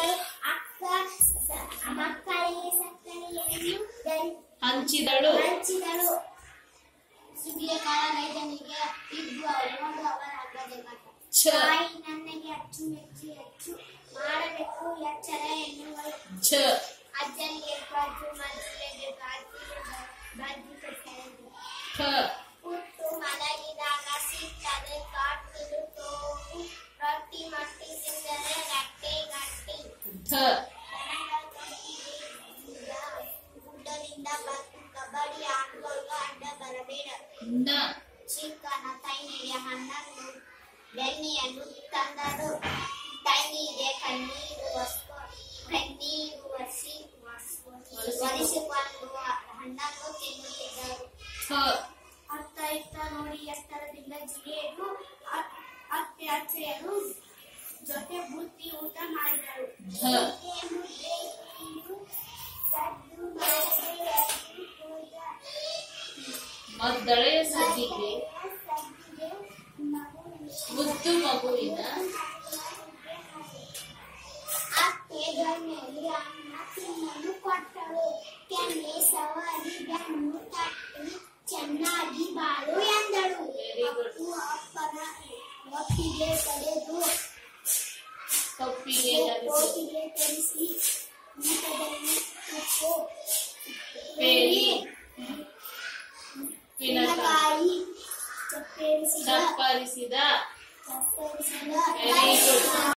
ಬಂದಳು ಅಕ್ಕ ಸ- ಮಕ್ಕಳಿಗೆ ಸಕ್ಕರೆಯನ್ನು ಧರಿ- ಹಂಚಿದಳು ಹಂಚಿದಳು ಸುಗ್ಗಿಯ ಕಾಲ ರೈತನಿಗೆ ಇದ್ದು ಅವನು ಅವರ ಹಬ್ಬದ ಮಠ ಛ ತಾಯಿ ನನಗೆ ಅಚ್ಚು ಮೆಚ್ಚಿ ಹೆಚ್ಚು ಮಾಡಬೇಕು ಎಚ್ಚರ ಎನ್ನುವಳು ಛ ಅಜ್ಜನಿಗೆ ಬಾಜು ಮಜ್ಜಿಗೆ ಬಾಜು ಬಾಜು ಕಟ್ಟಲು ಠ ಹುಟ್ಟು ಮಲಗಿದಾಗ ಸಿಕ್ಕದೆ ಕಾಟಿಲು ತೋಪು ರೊಟ್ಟಿ ಮಟ್ಟಿ ತಿಂದರೆ ಗಟ್ಟಿ ಗಟ್ಟಿ ಧ ಗುಡ್ಡದಿಂದ ಬಂದು ಕಬಡ್ಡಿ ಆಟಗಳು ಅಡ್ಡ ಬರಬೇಡ ನ ಚಿಕ್ಕನ ತೈನಿಗೆ ಹಣ್ಣನ್ನು ಬೆಣ್ಣೆಯನ್ನು ತಂದಳು ತೈನಿಗೆ ಕಣ್ಣೀರು ಒಸ್ಕೊ ಕಣ್ಣೀರು ಒಸಿ ಒರೆಸಿಕೊಂಡು ಹಣ್ಣನ್ನು ತಿನ್ನುತ್ತಿದ್ದರು ಥ ಅತ್ತ ಇತ್ತ ನೋಡಿ ಎತ್ತರದಿಂದ ಜಿಗಿಯಲು ಅ- ಅತ್ತೆ ಅತ್ತೆಯರು ಜೊತೆ ಬುತ್ತಿ ಊಟ ಮಾಡಿದರು ಧ ಸದ್ದು ಮಾಡದೆ ಎದ್ದು ಹೋದ. ಮದ್ದಳೆಯ ಸದ್ದಿಗೆ ಸದ್ದಿಗೆ ಮಗು ಮುದ್ದು ಮಗುವಿನ ಅತ್ತೆ ಗಣ್ಣಲ್ಲಿ ಅನ್ನ ತಿನ್ನಲು ಕೊಟ್ಟಳು ಕೆನ್ನೆ ಸವರಿ ಬೆನ್ನು ತಟ್ಟಿ ಚೆನ್ನಾಗಿ ಬಾಳು ಎಂದಳು Very good. ಅಪ್ಪು ಅಪ್ಪನ ಒಪ್ಪಿಗೆ ಪಡೆದು ಕಪ್ಪಿಗೆ ಧರಿಸಿ ಕೋಟಿಗೆ ತರಿಸಿ ಊಟದಲ್ಲಿ ಉಪ್ಪು ಪೇರಿ ಪಿನಕಾಯಿ ಪಿನಕಾಯಿ ಚಪ್ಪೇರಿಸಿದ ಚಪ್ಪರಿಸಿದ ಚಪ್ಪರಿಸಿದ ವೆರಿ ಗುಡ್